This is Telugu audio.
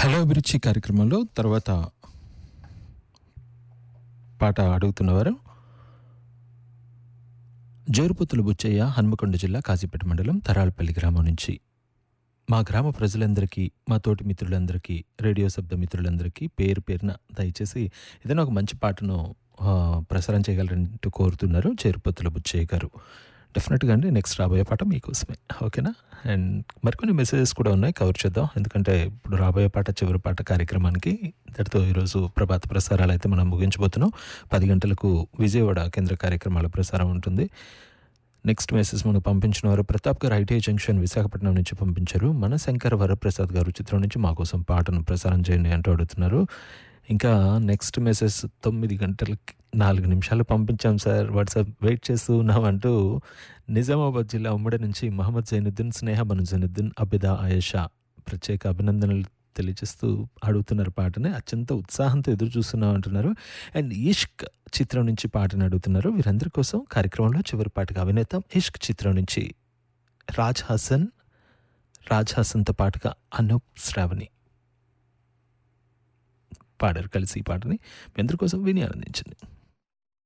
హలో అభిరుచి కార్యక్రమంలో తర్వాత పాట అడుగుతున్నవారు జోరుపుతుల బుచ్చయ్య హన్మకొండ జిల్లా కాజీపేట మండలం తరాలపల్లి గ్రామం నుంచి మా గ్రామ ప్రజలందరికీ మా తోటి మిత్రులందరికీ రేడియో శబ్ద మిత్రులందరికీ పేరు పేరున దయచేసి ఏదైనా ఒక మంచి పాటను ఆ, ప్రసారం చేయగలరంటూ కోరుతున్నారు చేరుపతుల బుచ్చయ్య గారు డెఫినెట్గా అండి నెక్స్ట్ రాబోయే పాట మీకోసమే ఓకేనా అండ్ మరికొన్ని మెసేజెస్ కూడా ఉన్నాయి కవర్ చేద్దాం ఎందుకంటే ఇప్పుడు రాబోయే పాట చివరి పాట కార్యక్రమానికి ఇంతటితో ఈరోజు ప్రభాత ప్రసారాలు అయితే మనం ముగించబోతున్నాం పది గంటలకు విజయవాడ కేంద్ర కార్యక్రమాల ప్రసారం ఉంటుంది నెక్స్ట్ మెసేజ్ మనకు పంపించిన వారు ప్రతాప్ గారు ఐటీఐ జంక్షన్ విశాఖపట్నం నుంచి పంపించారు మన శంకర్ వరప్రసాద్ గారు చిత్రం నుంచి మా కోసం పాటను ప్రసారం చేయండి అంటూ అడుగుతున్నారు ఇంకా నెక్స్ట్ మెసేజ్ తొమ్మిది గంటలకి నాలుగు నిమిషాలు పంపించాం సార్ వాట్సాప్ వెయిట్ చేస్తూ ఉన్నాం అంటూ నిజామాబాద్ జిల్లా ఉమ్మడి నుంచి మహమ్మద్ జైనుద్దీన్ స్నేహ బను జైనుద్దీన్ అబిదా ఆయేషా ప్రత్యేక అభినందనలు తెలియజేస్తూ అడుగుతున్నారు పాటని అత్యంత ఉత్సాహంతో ఎదురు చూస్తున్నాం అంటున్నారు అండ్ ఇష్క్ చిత్రం నుంచి పాటను అడుగుతున్నారు వీరందరి కోసం కార్యక్రమంలో చివరి పాటగా అభినేతం ఇష్క్ చిత్రం నుంచి రాజ్ హాసన్ రాజ్ హాసన్తో పాటుగా అనూప్ శ్రావణి పాడారు కలిసి ఈ పాటని మీ అందరి కోసం విని ఆనందించండి